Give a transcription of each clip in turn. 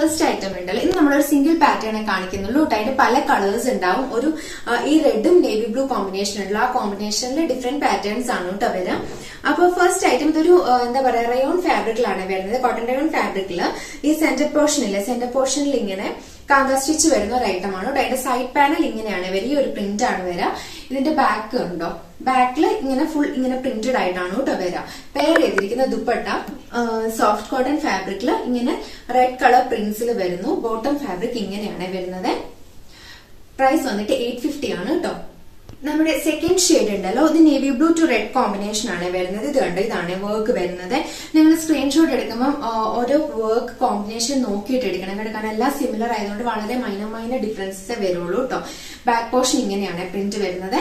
first item ഉണ്ടല്ലോ ഇത് നമ്മളൊരു സിംഗിൾ പാറ്റേണെ കാണിക്കുന്നുള്ളൂ കേട്ടോ അതിന്റെ പല കളേഴ്സ് ഉണ്ടാവും ഒരു ആ, ഈ റെഡും നേവി ബ്ലൂ കോമ്പിനേഷൻ ഉള്ള ആ കോമ്പിനേഷനിൽ ഡിഫറെന്റ് പാറ്റേൺസ് ആണ് കേട്ടോ വരാം അപ്പൊ ഫസ്റ്റ് ഐറ്റം ഇതൊരു ആ, എന്താ പറയാ റയോൺ ഫാബ്രിക്കിലാണ് വരുന്നത് കോട്ടൺ റയോൺ ഫാബ്രിക്കിൽ ഈ സെന്റർ പോർഷൻ ഇല്ലേ സെന്റർ പോർഷനിൽ ഇങ്ങനെ കാന്ത സ്റ്റിച്ച് വരുന്ന ഒരു ഐറ്റം ആണ് കേട്ടോ അതിന്റെ സൈഡ് പാനൽ ഇങ്ങനെയാണ് വരിക ഈ ഒരു പ്രിന്റ് ആണ് വരിക ഇതിന്റെ ബാക്ക് ഉണ്ടോ ബാക്കിൽ ഇങ്ങനെ ഫുൾ ഇങ്ങനെ പ്രിന്റഡ് ആയിട്ടാണ് കേട്ടോ വരിക പെയർ ചെയ്തിരിക്കുന്ന ദുപ്പട്ട സോഫ്റ്റ് കോട്ടൺ ഫാബ്രിക്കിൽ ഇങ്ങനെ റെഡ് കളർ പ്രിന്റ്സിൽ വരുന്നു ബോട്ടം ഫാബ്രിക് ഇങ്ങനെയാണ് വരുന്നത് പ്രൈസ് വന്നിട്ട് എയ്റ്റ് ഫിഫ്റ്റി ആണ് കേട്ടോ നമ്മുടെ സെക്കൻഡ് ഷെയ്ഡ് ഉണ്ടല്ലോ ഇത് navy blue to red combination ആണ് വരുന്നത് ഇത് കണ്ടോ ഇതാണ് വർക്ക് വരുന്നത് നിങ്ങൾ സ്ക്രീൻഷോട്ട് എടുക്കുമ്പോൾ ആ, ഓരോ വർക്ക് കോമ്പിനേഷൻ നോക്കിയിട്ട് എടുക്കണം കേട്ടോ കാരണം എല്ലാം സിമിലർ ആയതുകൊണ്ട് വളരെ മൈനർ മൈനർ ഡിഫറൻസേ വരുള്ളൂ കേട്ടോ ബാക്ക് പോർഷൻ ഇങ്ങനെയാണ് പ്രിന്റ് വരുന്നത്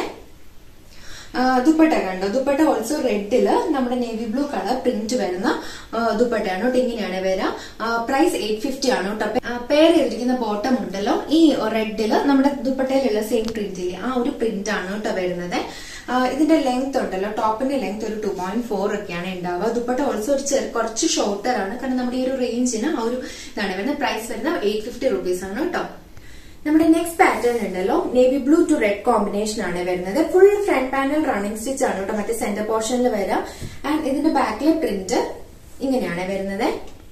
ആ, ദുപ്പട്ട കണ്ടോ ദുപ്പട്ട ഓൾസോ റെഡില് നമ്മുടെ നേവി ബ്ലൂ കളർ പ്രിന്റ് വരുന്ന ആ, ദുപ്പട്ടയാണ് കേട്ടോ ഇങ്ങനെയാണ് വരിക പ്രൈസ് എയ്റ്റ് ഫിഫ്റ്റി ആണ് കേട്ടോ പെയർ ചെയ്തിരിക്കുന്ന ബോട്ടം ഉണ്ടല്ലോ ഈ റെഡില് നമ്മുടെ ദുപ്പട്ടയിലുള്ള സെയിം പ്രിന്റ് ഇല്ലേ ആ ഒരു പ്രിന്റ് ആണ് കേട്ടോ വരുന്നത് ആ, ഇതിന്റെ ലെങ്ത് ഉണ്ടല്ലോ ടോപ്പിന്റെ ലെങ്ത് ഒരു ടു പോയിന്റ് ഫോർ ഒക്കെയാണ് ഉണ്ടാവുക ദുപ്പട്ട ഓൾസോ ഒരു ചെറു കുറച്ച് ഷോർട്ടർ ആണ് കാരണം നമ്മുടെ ഈ ഒരു റേഞ്ചിന് ആ ഒരു ഇതാണ് വരുന്നത് പ്രൈസ് വരുന്നത് എയ്റ്റ് ഫിഫ്റ്റി റുപ്പീസ് ആണ് കേട്ടോ നമ്മുടെ നെക്സ്റ്റ് പാറ്റേൺ ഉണ്ടല്ലോ navy blue to red combination ആണ് വരുന്നത് full front panel running stitch ആണ് കേട്ടോ മറ്റേ സെന്റർ പോർഷനിൽ വരാം ആൻഡ് ഇതിന്റെ ബാക്കിലെ പ്രിന്റ് ഇങ്ങനെയാണ് വരുന്നത്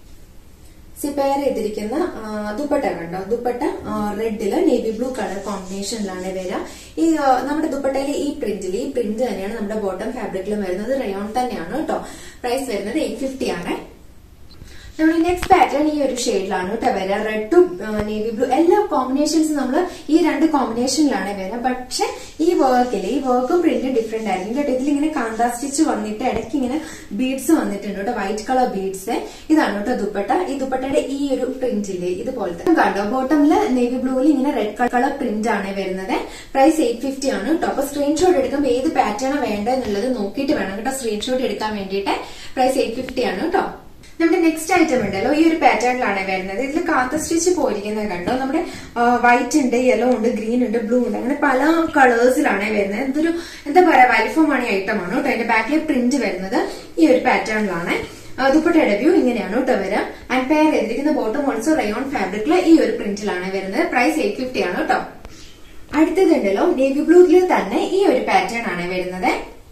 സിപ്പയർ ചെയ്തിരിക്കുന്ന ആ, ദുപ്പട്ട കണ്ടോ ദുപ്പട്ട റെഡില് നേവി ബ്ലൂ കളർ കോമ്പിനേഷനിലാണ് വരിക ഈ ആ, നമ്മുടെ ദുപ്പട്ടയിലെ ഈ പ്രിന്റിൽ ഈ പ്രിന്റ് തന്നെയാണ് നമ്മുടെ ബോട്ടം ഫാബ്രിക്കിലും വരുന്നത് റയോൺ തന്നെയാണ് കേട്ടോ പ്രൈസ് വരുന്നത് എയ്റ്റ് ഫിഫ്റ്റി ആണ് നമ്മുടെ നെക്സ്റ്റ് പാറ്റേൺ ഈ ഒരു ഷെയ്ഡിലാണ് കേട്ടോ വരിക റെഡ് ടു നേവി ബ്ലൂ എല്ലാ കോമ്പിനേഷൻസ് നമ്മൾ ഈ രണ്ട് കോമ്പിനേഷനിലാണ് വരിക പക്ഷെ ഈ വർക്കിൽ ഈ വർക്കും പ്രിന്റ് ഡിഫറെന്റ് ആയിരിക്കും കേട്ടോ ഇതിലിങ്ങനെ കാന്താ സ്റ്റിച്ച് വന്നിട്ട് ഇടയ്ക്ക് ഇങ്ങനെ ബീഡ്സ് വന്നിട്ടുണ്ട് കേട്ടോ വൈറ്റ് കളർ ബീഡ്സ് ഇതാണ് കേട്ടോ ദുപ്പട്ട ഈ ദുപ്പട്ടയുടെ ഈ ഒരു പ്രിന്റില്ലേ ഇതുപോലത്തെ കണ്ടോ ബോട്ടമില് നേവി ബ്ലൂവിൽ ഇങ്ങനെ റെഡ് കളർ പ്രിന്റ് ആണ് വരുന്നത് പ്രൈസ് എയ്റ്റ് ഫിഫ്റ്റി ആണ് കേട്ടോ അപ്പൊ സ്ക്രീൻഷോട്ട് എടുക്കുമ്പോൾ ഏത് പാറ്റേൺ വേണ്ടതെന്നുള്ളത് നോക്കിയിട്ട് വേണം കേട്ടോ സ്ക്രീൻഷോട്ട് എടുക്കാൻ വേണ്ടിയിട്ട് പ്രൈസ് എയ്റ്റ് ഫിഫ്റ്റി ആണ് കേട്ടോ നമ്മുടെ നെക്സ്റ്റ് ഐറ്റം ഉണ്ടല്ലോ ഈ ഒരു പാറ്റേണിലാണ് വരുന്നത് ഇതിൽ കാത്ത സ്റ്റിച്ച് പോയിരിക്കുന്നത് കണ്ടോ നമ്മുടെ വൈറ്റ് ഉണ്ട് യെല്ലോ ഉണ്ട് ഗ്രീൻ ഉണ്ട് ബ്ലൂ ഉണ്ട് അങ്ങനെ പല കളേഴ്സിലാണ് വരുന്നത് ഇതൊരു എന്താ പറയാ വലിപ്പം മണി ഐറ്റം ആണ് കേട്ടോ അതിന്റെ ബാക്കിലെ പ്രിന്റ് വരുന്നത് ഈ ഒരു പാറ്റേണിലാണ് ദുപ്പട്ടയുടെ വ്യൂ ഇങ്ങനെയാണ് കേട്ടോ വരിക ആൻഡ് പെയർ ചെയ്തിരിക്കുന്ന ബോട്ടം ഓൾസോ റയോൺ ഫാബ്രിക്കിൽ ഈ ഒരു പ്രിന്റിലാണ് വരുന്നത് പ്രൈസ് എയ്റ്റ് ഫിഫ്റ്റി ആണ് കേട്ടോ അടുത്തതുണ്ടല്ലോ നേവി ബ്ലൂവിൽ തന്നെ ഈ ഒരു പാറ്റേൺ ആണ് വരുന്നത്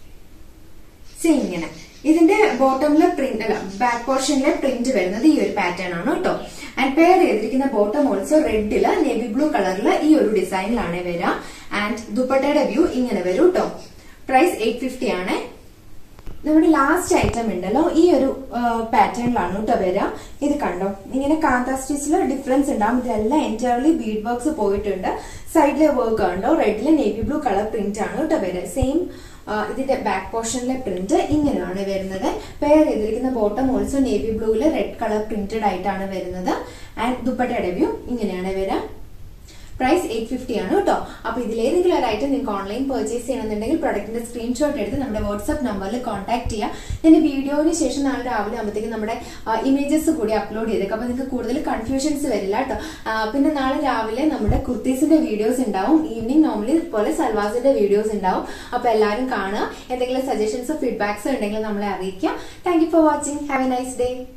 സെയിം ഇങ്ങനെ ഇതിന്റെ ബോട്ടമിലെ പ്രിന്റ് അല്ല ബാക്ക് പോർഷനിലെ പ്രിന്റ് വരുന്നത് ഈ ഒരു പാറ്റേൺ ആണ് കേട്ടോ ആൻഡ് പെയർ ചെയ്തിരിക്കുന്ന ബോട്ടം ഓൾസോ റെഡില് നേവി ബ്ലൂ കളറിൽ ഈ ഒരു ഡിസൈനിലാണ് വരിക ആൻഡ് ദുപ്പട്ടയുടെ വ്യൂ ഇങ്ങനെ വരും കേട്ടോ പ്രൈസ് എയ്റ്റ് ഫിഫ്റ്റി ആണ് നമ്മുടെ ലാസ്റ്റ് ഐറ്റം ഉണ്ടല്ലോ ഈ ഒരു പാറ്റേണിലാണ് കേട്ടോ വരിക ഇത് കണ്ടോ ഇങ്ങനെ കാന്ത സ്റ്റിച്ചിൽ ഡിഫറൻസ് ഉണ്ടാവും ഇതെല്ലാം എൻറ്റയർലി ബീഡ് വർക്ക്സ് പോയിട്ടുണ്ട് സൈഡിലെ വർക്ക് കണ്ടോ റെഡിലെ നേവി ബ്ലൂ കളർ പ്രിന്റ് ആണ് കേട്ടോ വരിക സെയിം ഇതിന്റെ ബാക്ക് പോർഷനിലെ പ്രിന്റ് ഇങ്ങനെയാണ് വരുന്നത് പെയർ ചെയ്തിരിക്കുന്ന ബോട്ടം ഓൾസോ നേവി ബ്ലൂവിൽ റെഡ് കളർ പ്രിന്റഡ് ആയിട്ടാണ് വരുന്നത് ആൻഡ് ദുപ്പട്ടയുടെ വ്യൂ ഇങ്ങനെയാണ് വരിക പ്രൈസ് എയ്റ്റ് ഫിഫ്റ്റി ആണ് കേട്ടോ അപ്പൊ ഇതിലേതെങ്കിലും ഒരു ഐറ്റം നിങ്ങൾക്ക് ഓൺലൈൻ പർച്ചേസ് ചെയ്യണമെന്നുണ്ടെങ്കിൽ പ്രൊഡക്റ്റിന്റെ സ്ക്രീൻഷോട്ട് എടുത്ത് നമ്മുടെ വാട്സ്ആപ്പ് നമ്പറിൽ കോൺടാക്ട് ചെയ്യുക ഞാൻ വീഡിയോന് ശേഷം നാളെ രാവിലെ ആകുമ്പോഴത്തേക്കും നമ്മുടെ ഇമേജസ് കൂടി അപ്ലോഡ് ചെയ്തേക്കും അപ്പൊ നിങ്ങൾക്ക് കൂടുതൽ കൺഫ്യൂഷൻസ് വരില്ല കേട്ടോ ആ, പിന്നെ നാളെ രാവിലെ നമ്മുടെ കുർത്തീസിന്റെ വീഡിയോസ് ഉണ്ടാവും ഈവനിങ് നോർമലി പോലെ സൽവാസിന്റെ വീഡിയോസ് ഉണ്ടാവും അപ്പൊ എല്ലാവരും കാണുക എന്തെങ്കിലും സജഷൻസോ ഫീഡ്ബാക്സോ ഉണ്ടെങ്കിൽ നമ്മളെ അറിയിക്കാം thank you for watching have a nice day